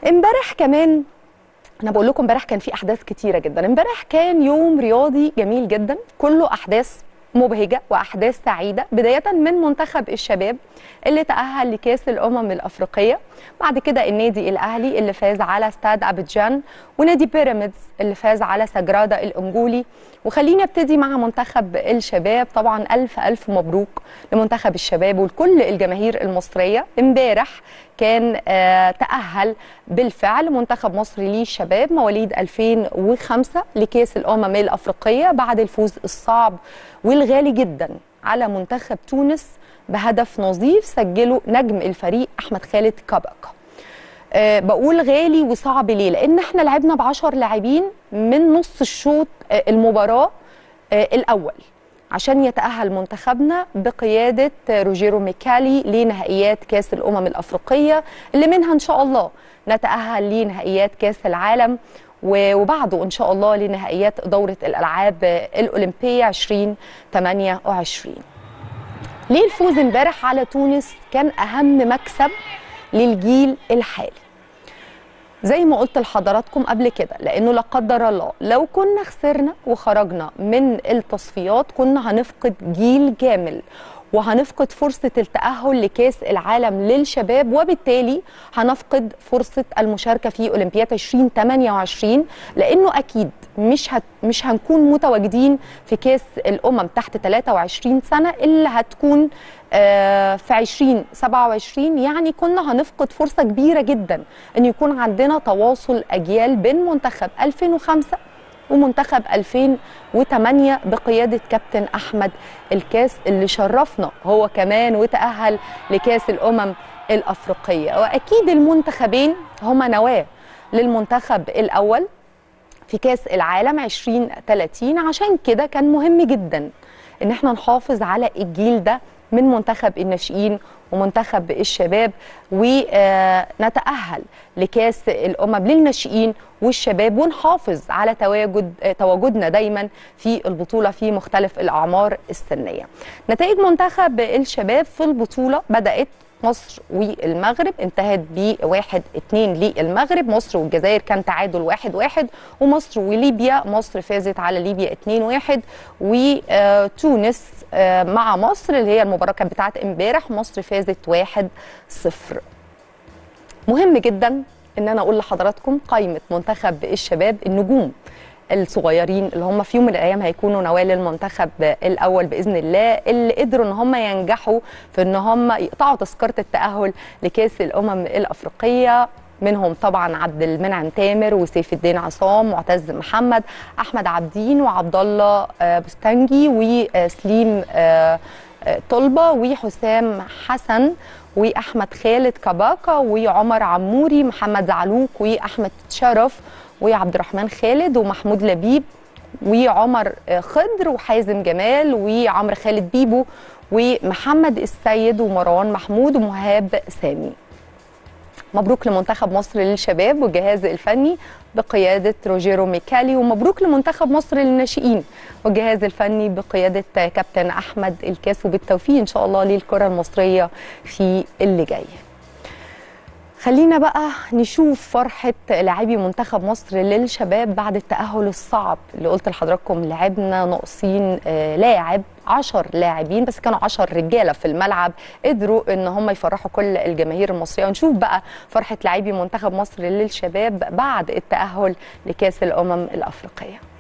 امبارح كمان انا بقول لكم امبارح كان في احداث كتيره جدا امبارح كان يوم رياضي جميل جدا كله احداث مبهجه واحداث سعيده بدايه من منتخب الشباب اللي تاهل لكاس الامم الافريقيه بعد كده النادي الاهلي اللي فاز على استاد ابيجان ونادي بيراميدز اللي فاز على سجرادا الانجولي وخليني ابتدي مع منتخب الشباب طبعا الف الف مبروك لمنتخب الشباب ولكل الجماهير المصريه امبارح كان آه تاهل بالفعل منتخب مصر للشباب مواليد 2005 لكاس الامم الافريقيه بعد الفوز الصعب والغالي جدا على منتخب تونس بهدف نظيف سجله نجم الفريق احمد خالد كبكه أه بقول غالي وصعب ليه لان احنا لعبنا ب 10 لاعبين من نص الشوط أه المباراه أه الاول عشان يتأهل منتخبنا بقيادة روجيرو ميكالي لنهائيات كاس الأمم الأفريقية اللي منها إن شاء الله نتأهل لنهائيات كاس العالم وبعده إن شاء الله لنهائيات دورة الألعاب الأولمبية 2028 ليه الفوز امبارح على تونس كان أهم مكسب للجيل الحالي زي ما قلت لحضراتكم قبل كده لانه لا قدر الله لو كنا خسرنا وخرجنا من التصفيات كنا هنفقد جيل كامل وهنفقد فرصة التأهل لكاس العالم للشباب وبالتالي هنفقد فرصة المشاركة في أولمبياد 2028 لأنه أكيد مش هت مش هنكون متواجدين في كاس الأمم تحت 23 سنة اللي هتكون آه في 2027 يعني كنا هنفقد فرصة كبيرة جدا أن يكون عندنا تواصل أجيال بين منتخب 2005 ومنتخب 2008 بقيادة كابتن أحمد الكاس اللي شرفنا هو كمان وتأهل لكاس الأمم الأفريقية وأكيد المنتخبين هما نواة للمنتخب الأول في كاس العالم 2030 عشان كده كان مهم جدا ان احنا نحافظ على الجيل ده من منتخب الناشئين ومنتخب الشباب ونتأهل لكاس الأمم للناشئين والشباب ونحافظ على تواجد تواجدنا دايما في البطولة في مختلف الأعمار السنية نتائج منتخب الشباب في البطولة بدأت مصر والمغرب انتهت بواحد اتنين للمغرب مصر والجزائر كان تعادل واحد واحد ومصر وليبيا مصر فازت على ليبيا اتنين واحد وتونس مع مصر اللي هي المباراة كانت بتاعت امبارح مصر فازت واحد صفر مهم جدا ان انا اقول لحضراتكم قائمة منتخب الشباب النجوم الصغيرين اللي هم في يوم من الايام هيكونوا نوال المنتخب الاول باذن الله اللي قدروا ان هم ينجحوا في ان هم يقطعوا تذكره التاهل لكاس الامم الافريقيه منهم طبعا عبد المنعم تامر وسيف الدين عصام معتز محمد احمد عبدين وعبد الله بستنجي وسليم طلبه وحسام حسن واحمد خالد كباكا وعمر عموري محمد زعلوك واحمد شرف وعبد الرحمن خالد ومحمود لبيب وعمر خضر وحازم جمال وعمرو خالد بيبو ومحمد السيد ومروان محمود ومهاب سامي مبروك لمنتخب مصر للشباب والجهاز الفني بقيادة روجيرو ميكالي ومبروك لمنتخب مصر للناشئين والجهاز الفني بقيادة كابتن أحمد الكاس وبالتوفيق إن شاء الله للكرة المصرية في اللي جاي خلينا بقى نشوف فرحة لاعبي منتخب مصر للشباب بعد التأهل الصعب اللي قلت لحضراتكم لعبنا ناقصين آه لاعب 10 لاعبين بس كانوا 10 رجاله في الملعب قدروا ان هم يفرحوا كل الجماهير المصريه ونشوف بقى فرحه لاعبي منتخب مصر للشباب بعد التاهل لكاس الامم الافريقيه